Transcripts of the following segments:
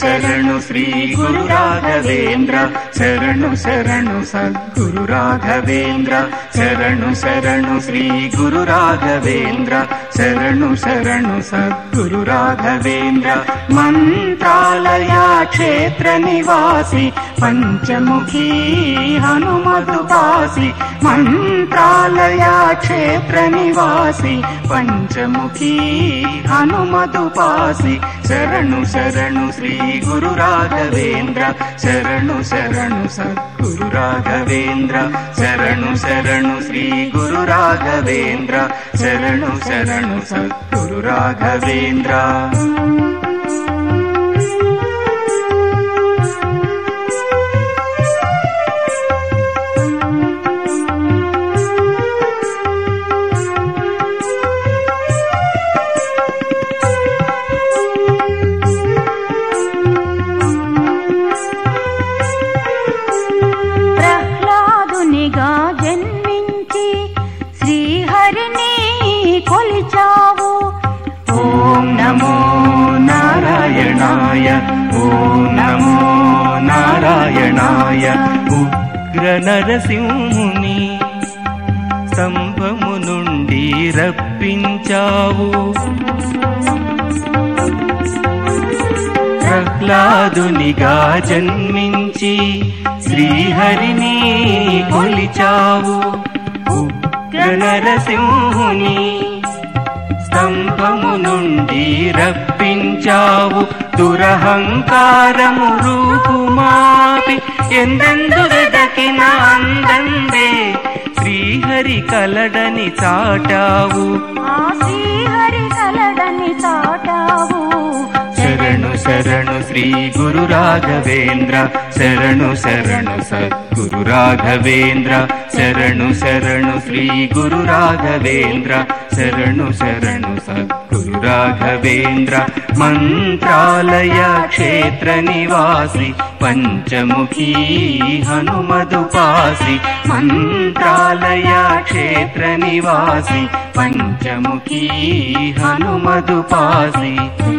శరణు శ్రీ గురు రాఘవేంద్ర శరణు శరణు సద్గురు రాఘవేంద్ర శరణు శరణు శ్రీ గురు రాఘవేంద్ర శరణు శరణు సద్గురు రాఘవేంద్ర మంత్రాలయ క్షేత్ర నివాసి పంచముఖీ హనుమదుపాసి మంత్రాలయ క్షేత్ర నివాసి పంచముఖీ హనుమదుపాసి శరణు శరణు శ్రీ గురు రాఘవేంద్ర శరణు శరణు సద్గురు రాఘవేంద్ర శరణు శరణు శ్రీ గురు రాఘవేంద్ర శరణు శరణు సద్గురు రాఘవేంద్ర ప్రహ్లాదునిగా జన్మించి శ్రీహరిని కొలిచావు ఓం నమో నారాయణాయ ఓం నమో నారాయణాయ ఉగ్ర నరసింహుని స్తంభము నుండి రప్పించావు ప్రహ్లాదునిగా జన్మించి శ్రీహరిని కొలిచావు ఉగ్ర నరసింహుని స్తంభము నుండి రప్పించావు దురహంకారము రూపుమాపి ఎందెందు వెదకిన అందందే శ్రీహరి కలడని చాటావు ఆ శ్రీహరి కలడని చాటావు శరణు శరణు శ్రీ గురు రాఘవేంద్ర శరణు శరణు సద్గురు రాఘవేంద్ర శరణు శరణు శ్రీ గురు రాఘవేంద్ర శరణు శరణు సద్గురు రాఘవేంద్ర మంత్రాలయ క్షేత్ర నివాసి పంచముఖీ హనుమదుపాసి మంత్రాలయ క్షేత్ర నివాసి పంచముఖీ హనుమదుపాసి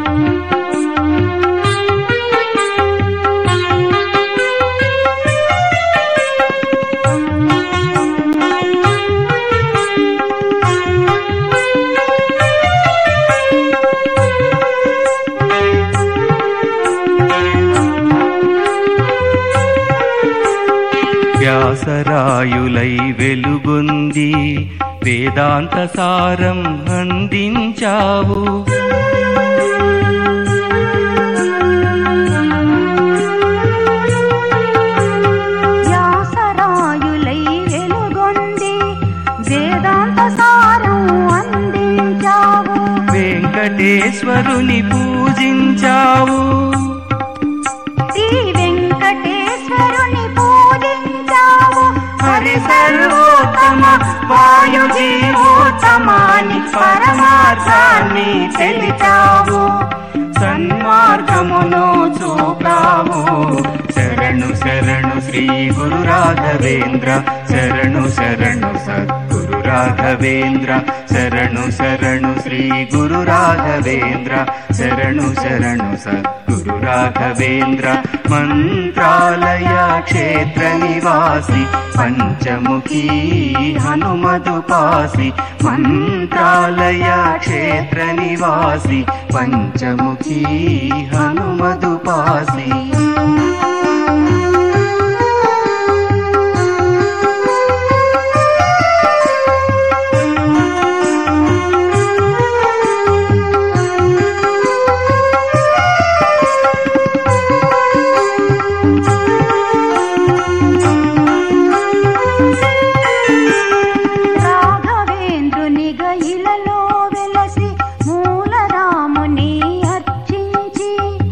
వ్యాసరాయులై వెలుగొంది వేదాంత సారం అందించావు వ్యాసరాయులై వెలుగొంది వేదాంత సారం అందించావు వెంకటేశ్వరుని పూజించావు శ్రీ వెంకటేశ్వరుని పూజించావు హరి సర్వోత్తమ వాయు జీవోత్తమాని పరమార్థాన్ని తెలిచావు సన్మార్గమును చూపావు శరణు శరణు శ్రీ గురు రాఘవేంద్ర శరణు శరణు సద్గురు రాఘవేంద్ర శరణు శరణు శ్రీ గురు రాఘవేంద్ర శరణు శరణు సద్గురు రాఘవేంద్ర మంత్రాలయ క్షేత్ర నివాసి పంచముఖీ హనుమదుపాసి మంత్రాలయ క్షేత్ర నివాసి పంచముఖీ హనుమదుపాసి రాఘవేంద్రునిగా ఇలలో వెలసి మూలరాముని అర్చించి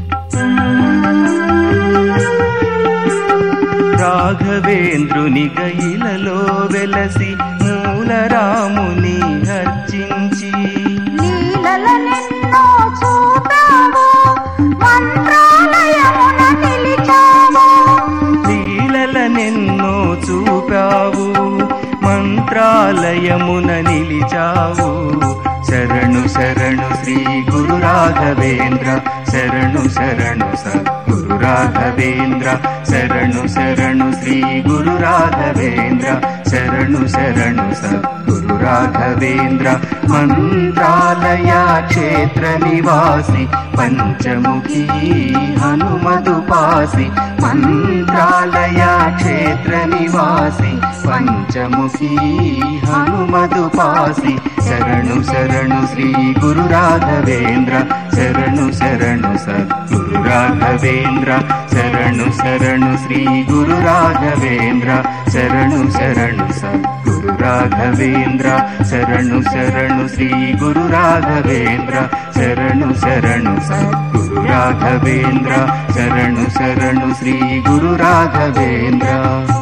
రాఘవేంద్రుని గైలలో వెలసి మూలరాముని అర్చించి లీలలనెన్నో చూపావు మంత్రాలయమున నిలిచావు లీలలనెన్నో చూపావు మంత్రాలయమున నిలిచావు శరణు శరణు శ్రీ గురు రాఘవేంద్ర శరణు శరణు సద్గురు రాఘవేంద్ర శరణు శరణు శ్రీ గురు రాఘవేంద్ర శరణు శరణు సద్గురు రాఘవేంద్ర మంత్రాలయ క్షేత్ర నివాసి పంచముఖీ హనుమదుపాసి మంత్రాలయ క్షేత్ర నివాసి పంచముఖీ హనుమదుపాసి శరణు శరణు శ్రీ గురు రాఘవేంద్ర శరణు శరణు సద్గురు రాఘవేంద్ర శరణు శరణు శ్రీ గురు రాఘవేంద్ర శరణు శరణు సద్గురు రాఘవేంద్ర శరణు శరణు శ్రీ గురు రాఘవేంద్ర శరణు శరణు సద్గురు రాఘవేంద్ర శరణు శరణు శ్రీ గురు రాఘవేంద్ర